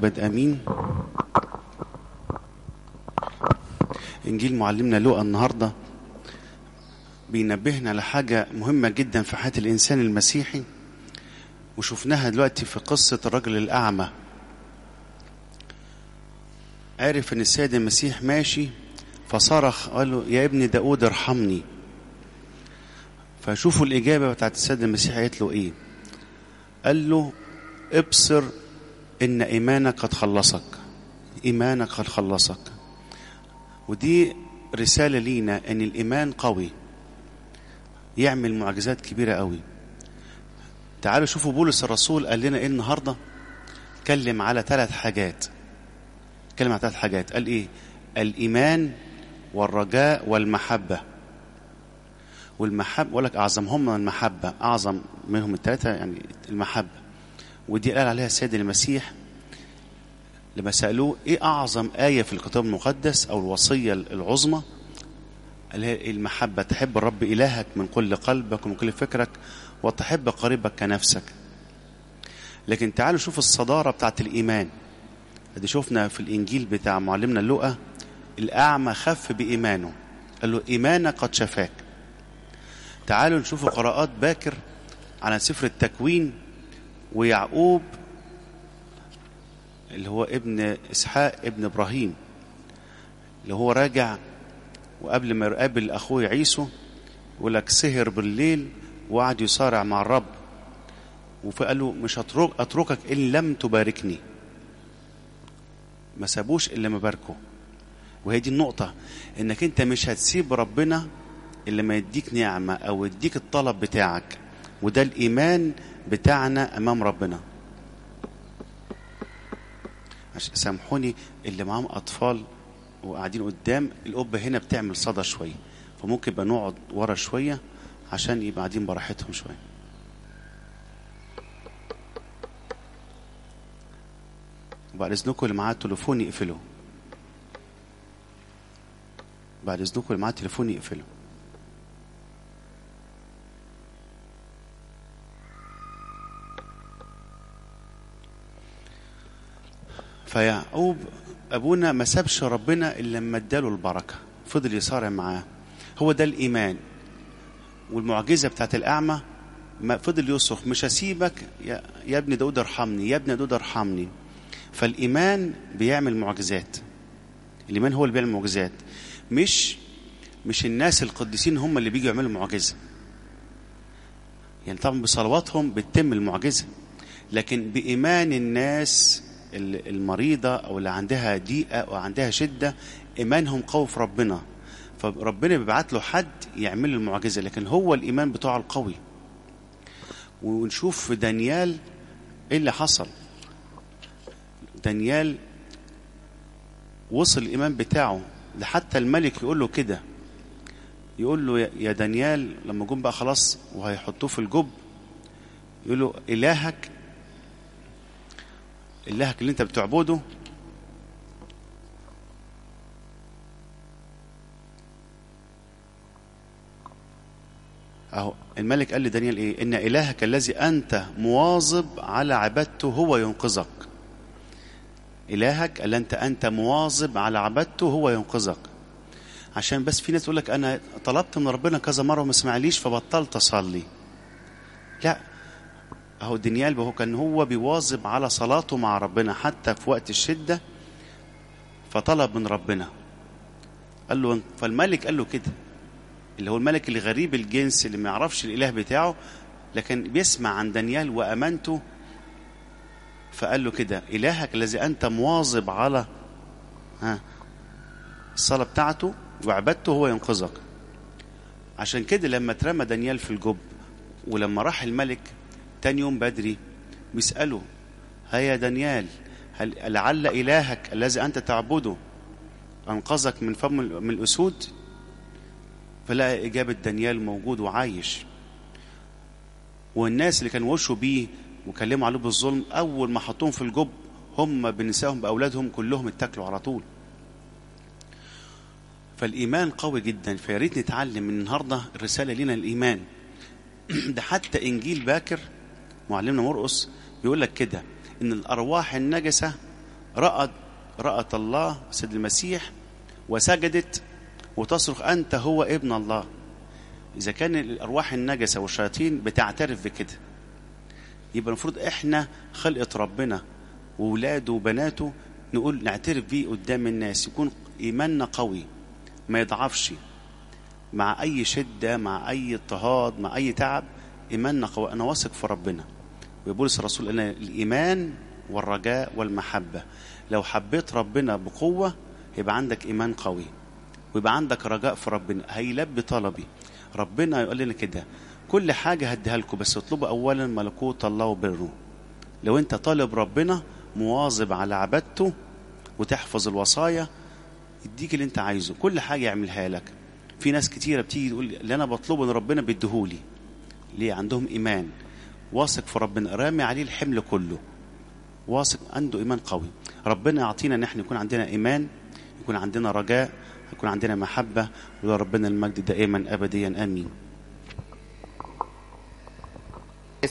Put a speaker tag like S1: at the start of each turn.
S1: بد امين انجيل معلمنا لوقا النهارده بينبهنا لحاجه مهمه جدا في حياه الانسان المسيحي وشفناها دلوقتي في قصه الرجل الاعمى عرف ان السيد المسيح ماشي فصرخ قال له يا ابن داود ارحمني فشوفوا الإجابة بتاعت السيد المسيح قالت له إيه قال له ابصر إن إيمانك قد خلصك إيمانك قد خلصك ودي رسالة لينا إن الإيمان قوي يعمل معجزات كبيرة قوي تعالوا شوفوا بولس الرسول قال لنا إيه النهاردة اتكلم على ثلاث حاجات اتكلم على ثلاث حاجات قال إيه الإيمان والرجاء والمحبة والمحبة ولك أعظمهم المحبة أعظم منهم الثلاثة يعني المحبة ودي قال عليها السيد المسيح لما سألوه إيه أعظم آية في الكتاب المقدس أو الوصية العظمى قال هي المحبة تحب الرب إلهك من كل قلبك ومن كل فكرك وتحب قريبك كنفسك لكن تعالوا شوف الصدارة بتاعت الإيمان ادي شفنا في الإنجيل بتاع معلمنا اللقا الأعمى خف بإيمانه قال له إيمانك قد شفاك تعالوا نشوف قراءات باكر على سفر التكوين ويعقوب اللي هو ابن إسحاق ابن إبراهيم اللي هو راجع وقبل ما يقابل أخوه عيسو يقول لك سهر بالليل وقعد يصارع مع الرب وقال له مش هترك أتركك إن لم تباركني ما سابوش إلا ما باركه وهي دي النقطة إنك أنت مش هتسيب ربنا إلا ما يديك نعمة أو يديك الطلب بتاعك وده الإيمان بتاعنا أمام ربنا عشان سامحوني اللي معاهم أطفال وقاعدين قدام القبة هنا بتعمل صدى شوية فممكن يبقى نقعد ورا شوية عشان يبقى قاعدين براحتهم شوية وبعد إذنكم اللي معاه التليفون يقفله بعد إذنكم اللي معاه التليفون يقفله فيعقوب ابونا ما سابش ربنا الا لما اداله البركه فضل يصارع معاه هو ده الايمان والمعجزه بتاعت الاعمى ما فضل يصرخ مش هسيبك يا, يا ابن داود ارحمني يا ابن داود ارحمني فالايمان بيعمل معجزات الايمان هو اللي بيعمل معجزات مش مش الناس القديسين هم اللي بيجوا يعملوا معجزه يعني طبعا بصلواتهم بتتم المعجزه لكن بايمان الناس المريضة أو اللي عندها ضيقة أو عندها شدة إيمانهم قوي في ربنا فربنا بيبعت له حد يعمل له المعجزة لكن هو الإيمان بتاعه القوي ونشوف في دانيال إيه اللي حصل دانيال وصل الإيمان بتاعه لحتى الملك يقول له كده يقول له يا دانيال لما جم بقى خلاص وهيحطوه في الجب يقول له إلهك إلهك اللي أنت بتعبده أهو الملك قال لدانيال إيه إن إلهك الذي أنت مواظب على عبادته هو ينقذك إلهك اللي أنت أنت مواظب على عبادته هو ينقذك عشان بس في ناس تقول لك أنا طلبت من ربنا كذا مرة وما سمعليش فبطلت أصلي لا اهو دانيال هو كان هو بيواظب على صلاته مع ربنا حتى في وقت الشدة فطلب من ربنا قال له فالملك قال له كده اللي هو الملك الغريب الجنس اللي ما يعرفش الاله بتاعه لكن بيسمع عن دانيال وامانته فقال له كده الهك الذي انت مواظب على ها الصلاه بتاعته وعبادته هو ينقذك عشان كده لما اترمى دانيال في الجب ولما راح الملك تاني يوم بدري بيسأله هيا دانيال هل لعل إلهك الذي أنت تعبده أنقذك من فم من الأسود فلقى إجابة دانيال موجود وعايش والناس اللي كانوا وشوا بيه وكلموا عليه بالظلم أول ما حطوهم في الجب هم بنسائهم بأولادهم كلهم اتكلوا على طول فالإيمان قوي جدا فياريت نتعلم من النهاردة الرسالة لنا الإيمان ده حتى إنجيل باكر معلمنا مرقس بيقول لك كده إن الأرواح النجسة رأت رأت الله سيد المسيح وسجدت وتصرخ أنت هو ابن الله إذا كان الأرواح النجسة والشياطين بتعترف بكده يبقى المفروض إحنا خلقة ربنا وولاده وبناته نقول نعترف بيه قدام الناس يكون إيماننا قوي ما يضعفش مع أي شدة مع أي اضطهاد مع أي تعب إيماننا قوي أنا واثق في ربنا ويبولس الرسول أن الإيمان والرجاء والمحبة لو حبيت ربنا بقوة يبقى عندك إيمان قوي ويبقى عندك رجاء في ربنا هيلبي طلبي ربنا يقول لنا كده كل حاجة هديها لكم بس اطلبوا أولا ملكوت الله وبره لو أنت طالب ربنا مواظب على عبادته وتحفظ الوصايا يديك اللي أنت عايزه كل حاجة يعملها لك في ناس كتيرة بتيجي تقول اللي أنا بطلبه من ربنا بيديهولي ليه عندهم إيمان واثق في ربنا رامي عليه الحمل كله واثق عنده إيمان قوي ربنا يعطينا ان احنا يكون عندنا ايمان يكون عندنا رجاء يكون عندنا محبه ولربنا المجد دائما ابديا امين